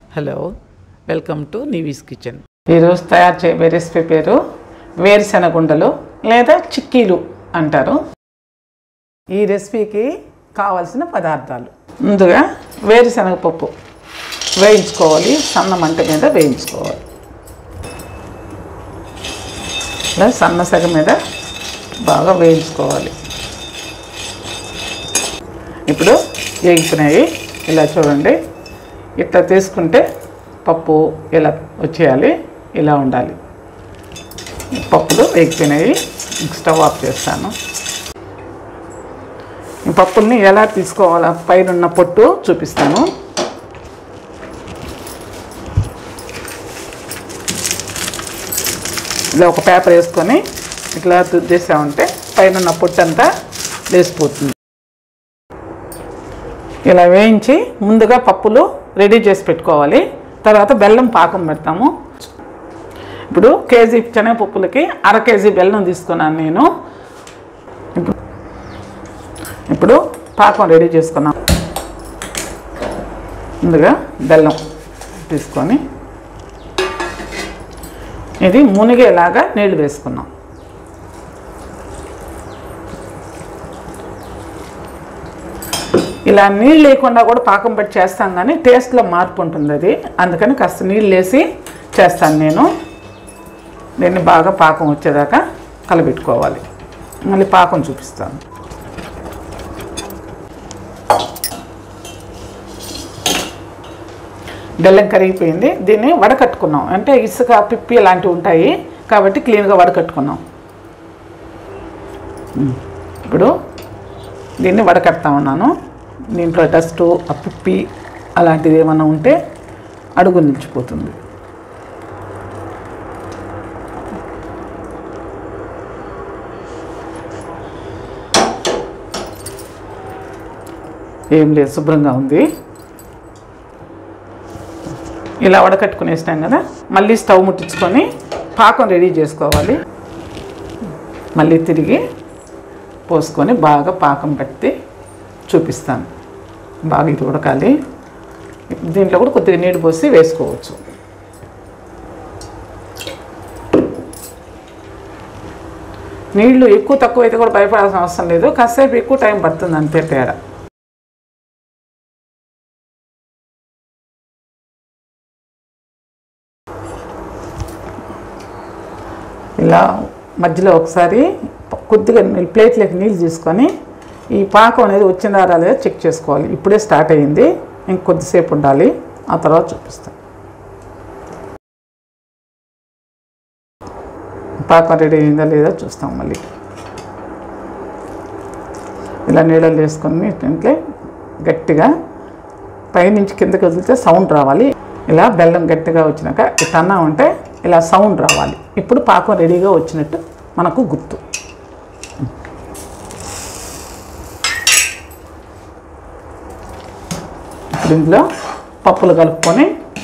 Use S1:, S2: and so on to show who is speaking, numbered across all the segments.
S1: Hello welcome to Neevi's kitchen ఈరోజు తయారు చేయబోయే రెసిపీ పేరు వేరుశెనగుండలు లేదా చిక్కీలు అంటారు ఈ రెసిపీకి కావలసిన పదార్థాలు ముందుగా వేరుశనగ పప్పు వేయించుకోవాలి సన్న మంట మీద వేయించుకోవాలి ఇలా సన్న సగ మీద బాగా వేయించుకోవాలి ఇప్పుడు వేగిపోయినాయి ఇలా చూడండి ఇట్లా తీసుకుంటే పప్పు ఇలా వచ్చేయాలి ఇలా ఉండాలి పప్పులు వేగిపోయినాయి స్టవ్ ఆఫ్ చేస్తాను ఈ పప్పుల్ని ఎలా తీసుకోవాలా పైన ఉన్న పొట్టు చూపిస్తాను ఇలా ఒక పేపర్ వేసుకొని ఇట్లా దుద్దేసామంటే పైన ఉన్న పొట్టు అంతా లేసిపోతుంది ఇలా వేయించి ముందుగా పప్పులు రెడీ చేసి పెట్టుకోవాలి తర్వాత బెల్లం పాకం పెడతాము ఇప్పుడు కేజీ శనగపప్పులకి అర కేజీ బెల్లం తీసుకున్నాను నేను ఇప్పుడు ఇప్పుడు పాకం రెడీ చేసుకున్నాం ముందుగా బెల్లం తీసుకొని ఇది మునిగేలాగా నీళ్ళు వేసుకున్నాం ఇలా నీళ్ళు లేకుండా కూడా పాకం పెట్టి చేస్తాం కానీ టేస్ట్లో మార్పు ఉంటుంది అది అందుకని కాస్త నీళ్ళు వేసి చేస్తాను నేను దీన్ని బాగా పాకం వచ్చేదాకా కలబెట్టుకోవాలి మళ్ళీ పాకం చూపిస్తాను బెల్లం కరిగిపోయింది దీన్ని వడకట్టుకున్నాం అంటే ఇసుక పిప్పి లాంటివి ఉంటాయి కాబట్టి క్లీన్గా వడకట్టుకున్నాం ఉమ్. ఇప్పుడు దీన్ని వడకడతా ఉన్నాను దీంట్లో డస్ట్ ఆ పిప్పి అలాంటిది ఏమైనా ఉంటే అడుగు నిలిచిపోతుంది ఏం లేదు శుభ్రంగా ఉంది ఇలా వడకట్టుకునేసినాం కదా మళ్ళీ స్టవ్ ముట్టించుకొని పాకం రెడీ చేసుకోవాలి మళ్ళీ తిరిగి పోసుకొని బాగా పాకం పెట్టి చూపిస్తాను బాగా ఇది ఉడకాలి దీంట్లో కూడా కొద్దిగా నీళ్ళు పోసి వేసుకోవచ్చు నీళ్లు ఎక్కువ తక్కువ అయితే కూడా భయపడాల్సిన అవసరం లేదు కాసేపు ఎక్కువ టైం పడుతుంది అంతే తేడా ఇలా మధ్యలో ఒకసారి కొద్దిగా నీళ్ళు ప్లేట్లోకి నీళ్ళు తీసుకొని ఈ పాకం అనేది వచ్చిందా రాలేదా చెక్ చేసుకోవాలి ఇప్పుడే స్టార్ట్ అయ్యింది ఇంకొద్దిసేపు ఉండాలి ఆ తర్వాత చూపిస్తాను పాకం రెడీ అయిందా లేదా చూస్తాం మళ్ళీ ఇలా నీళ్ళలో వేసుకొని ఇంట్లో గట్టిగా పైనుంచి కిందకి వదిలితే సౌండ్ రావాలి ఇలా బెల్లం గట్టిగా వచ్చినాక ఇట్లా ఉంటే ఇలా సౌండ్ రావాలి ఇప్పుడు పాకం రెడీగా వచ్చినట్టు మనకు గుర్తు ఇప్పుడు ఇందులో పప్పులు కలుపుకొని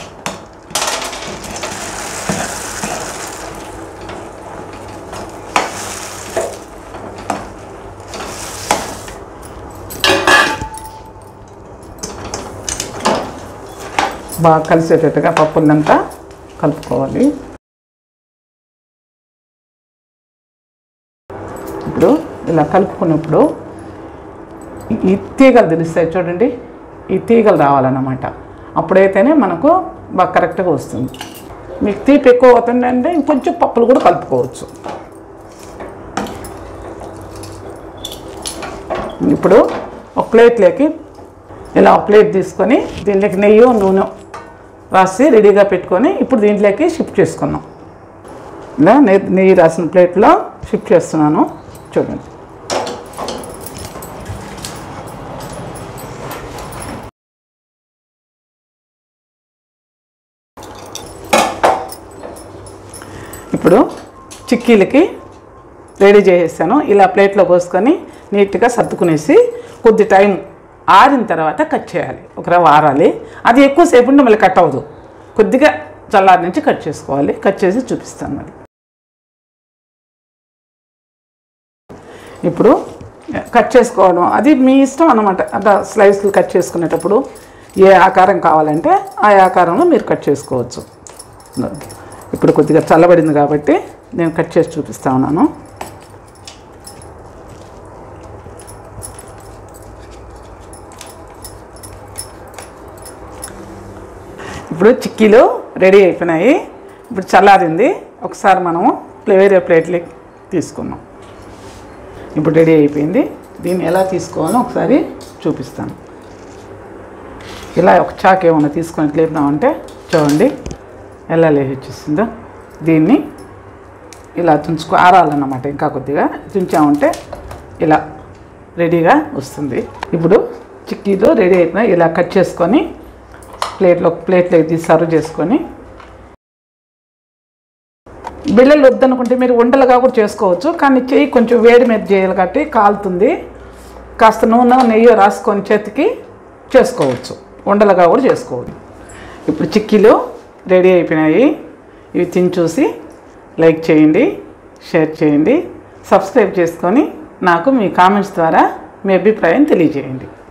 S1: బాగా కలిసేటట్టుగా పప్పులంతా కలుపుకోవాలి ఇప్పుడు ఇలా కలుపుకున్నప్పుడు ఈ- ఈ తీగలు తెలుస్తాయి చూడండి ఈ తీగలు రావాలన్నమాట అప్పుడైతేనే మనకు బాగా కరెక్ట్గా వస్తుంది మీకు తీపి ఎక్కువ అవుతుందంటే ఇంకొంచెం పప్పులు కూడా కలుపుకోవచ్చు ఇప్పుడు ఒక ప్లేట్లోకి ఇలా ఒక ప్లేట్ తీసుకొని దీంట్లోకి నెయ్యి నూనె రాసి రెడీగా పెట్టుకొని ఇప్పుడు దీంట్లోకి షిఫ్ట్ చేసుకున్నాం ఇలా నెయ్యి నెయ్యి రాసిన ప్లేట్లో షిఫ్ట్ చేస్తున్నాను చూడండి ఇప్పుడు చిక్కీలకి రెడీ చేసేసాను ఇలా ప్లేట్లో పోసుకొని నీట్గా సర్దుకునేసి కొద్ది టైం ఆరిన తర్వాత కట్ చేయాలి ఒక రవ్వ ఆరాలి అది ఎక్కువసేపు ఉంటే మళ్ళీ కట్ అవ్వదు కొద్దిగా చల్లారి నుంచి కట్ చేసుకోవాలి కట్ చేసి చూపిస్తాను మరి ఇప్పుడు కట్ చేసుకోవడం అది మీ ఇష్టం అనమాట అట్లా స్లైస్లు కట్ చేసుకునేటప్పుడు ఏ ఆకారం కావాలంటే ఆ ఆకారంలో మీరు కట్ చేసుకోవచ్చు ఇప్పుడు కొద్దిగా చల్లబడింది కాబట్టి నేను కట్ చేసి చూపిస్తా ఉన్నాను ఇప్పుడు చిక్కీలు రెడీ అయిపోయినాయి ఇప్పుడు చల్లారింది ఒకసారి మనము ప్లే- వేరే ప్లేట్లకి తీసుకున్నాం ఇప్పుడు రెడీ అయిపోయింది దీన్ని ఎలా తీసుకోవాలో ఒకసారి చూపిస్తాను ఇలా ఒక చాక్ ఏమన్నా తీసుకొని లేపినామంటే చూడండి ఎలా లేచి వచ్చేసిందో దీన్ని ఇలా తుంచుకో ఆరాలన్నమాట ఇంకా కొద్దిగా తుంచామంటే ఇలా రెడీగా వస్తుంది ఇప్పుడు చిక్కీలు రెడీ అయిపోయినాయి ఇలా కట్ చేసుకొని ప్లేట్లో ప్లేట్లోకి తీసి సర్వ్ చేసుకొని బిళ్ళలు వద్దనుకుంటే మీరు ఉండలుగా కూడా చేసుకోవచ్చు కానీ చెయ్యి కొంచెం వేడి మీద చేయాలి కాబట్టి కాలుతుంది కాస్త నూనె నెయ్యి రాసుకొని చేతికి చేసుకోవచ్చు ఉండలుగా కూడా చేసుకోవచ్చు ఇప్పుడు చిక్కీలు రెడీ అయిపోయినాయి ఇవి తిని చూసి లైక్ చేయండి షేర్ చేయండి సబ్స్క్రైబ్ చేసుకొని నాకు మీ కామెంట్స్ ద్వారా మీ అభిప్రాయం తెలియజేయండి